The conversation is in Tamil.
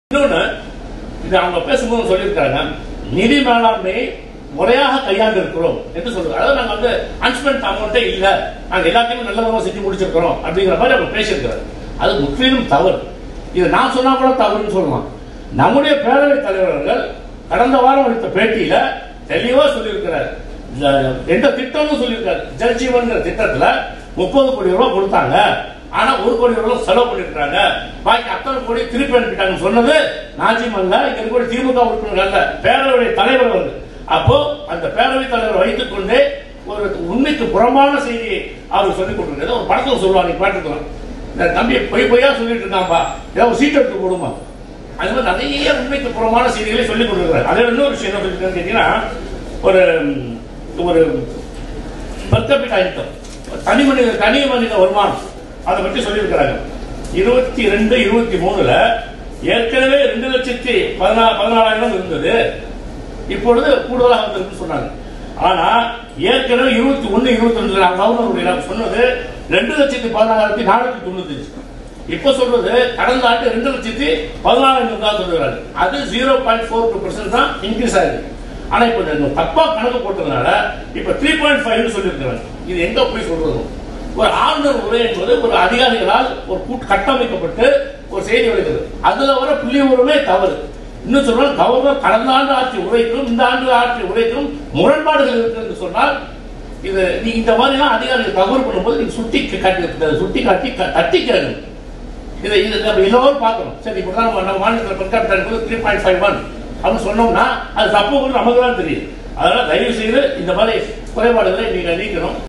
இன்னொன்னு இது அவங்க பேசும்போது சொல்லியிருக்காங்க நிதி மேலாண்மையை முறையாக கையாண்டு இருக்கிறோம் என்று சொல்லுவாங்க அதாவது நாங்க வந்து அன்ஸ்பெண்ட் அமௌண்ட்டே இல்ல நாங்க எல்லாத்தையுமே நல்ல விதமா செஞ்சு முடிச்சிருக்கிறோம் அப்படிங்கிற மாதிரி அவங்க பேசியிருக்கிறார் அது முற்றிலும் தவறு இது நான் சொன்னா கூட தவறுன்னு சொல்லலாம் நம்முடைய பேரவைத் தலைவர் அவர்கள் கடந்த வாரம் அளித்த பேட்டியில தெளிவா சொல்லியிருக்கிறார் ஜ- எந்த திட்டம்னு சொல்லியிருக்காரு ஜல்ஜீவன்ங்கிற திட்டத்துல முப்பது கோடி ரூபாய் கொடுத்தாங்க ஆனா ஒரு கோடி ரூபாய் செலவு பண்ணிருக்காங்க பாக்கி அத்தனை கோடி திருப்பி அனுப்பிட்டாங்கன்னு சொன்னது நாஜிம் அல்ல இங்க கூட திமுக உறுப்பினர் அல்ல பேரவையுடைய தலைவர் வந்து அப்போ அந்த பேரவைத் தலைவர் வைத்துக் கொண்டே ஒரு உண்மைக்கு புறம்பான செய்தியை அவர் சொல்லிக் கொண்டிருக்கிறது ஒரு படத்துல சொல்லுவாங்க நீ பாட்டுக்கலாம் இந்த தம்பி பொய் பொய்யா சொல்லிட்டு இருக்கான்பா ஏதாவது ஒரு சீட் எடுத்து போடுமா அது மாதிரி நிறைய உண்மைக்கு புறமான செய்திகளை சொல்லிக் கொண்டிருக்கிறார் அதில் இன்னொரு விஷயம் என்ன சொல்லிருக்காருன்னு கேட்டீங்கன்னா ஒரு ஒரு பர்கபிட் இன்கம் தனி மனித தனி மனித வருமானம் அதை பற்றி சொல்லியிருக்கிறாங்க இருபத்தி ரெண்டு இருபத்தி மூணுல ஏற்கனவே ரெண்டு லட்சத்தி பதினா பதினாலாயிரம் இருந்தது இப்பொழுது கூடுதலாக வந்திருக்குன்னு சொன்னாங்க ஆனா ஏற்கனவே இருபத்தி ஒன்னு இருபத்தி ரெண்டுல கவர்னர் சொன்னது ரெண்டு லட்சத்தி பதினாலாயிரத்தி நானூத்தி தொண்ணூத்தி இப்ப சொல்றது கடந்த ஆண்டு ரெண்டு லட்சத்தி பதினாலாயிரம் தான் சொல்லுறாரு அது zero point four two percent தான் இன்க்ரீஸ் ஆயிருக்கு ஆனா இப்ப இந்த தப்பா கணக்கு போட்டதுனால இப்ப த்ரீ பாயிண்ட் ஃபைவ் சொல்லியிருக்கிறாங்க இது எங்க போய் சொல்றது ஒரு ஆளுநர் உரை என்பது ஒரு அதிகாரிகளால் ஒரு கூட்டு கட்டமைக்கப்பட்டு ஒரு செய்தி வருகிறது அதுல வர புள்ளி உரமே தவறு இன்னும் சொன்னால் கவர்னர் கடந்த ஆண்டு ஆட்சி உரைக்கும் இந்த ஆண்டு ஆட்சி உரைக்கும் முரண்பாடுகள் இருக்கு என்று சொன்னால் இது நீ இந்த மாதிரிலாம் அதிகாரிகள் தவறு பண்ணும்போது நீங்க சுட்டி காட்டி சுட்டி காட்டி க- தட்டி கேட்கணும் இதை இது நம்ம எல்லோரும் பார்க்கணும் சரி இப்படிதான் நம்ம நம்ம மாநிலத்தில் per capital three point five one அப்படின்னு சொன்னோம்னா அது தப்பு நமக்கு தான் தெரியும் அதனால தயவு செய்து இந்த மாதிரி குறைபாடுகளை நீங்க நீக்கணும்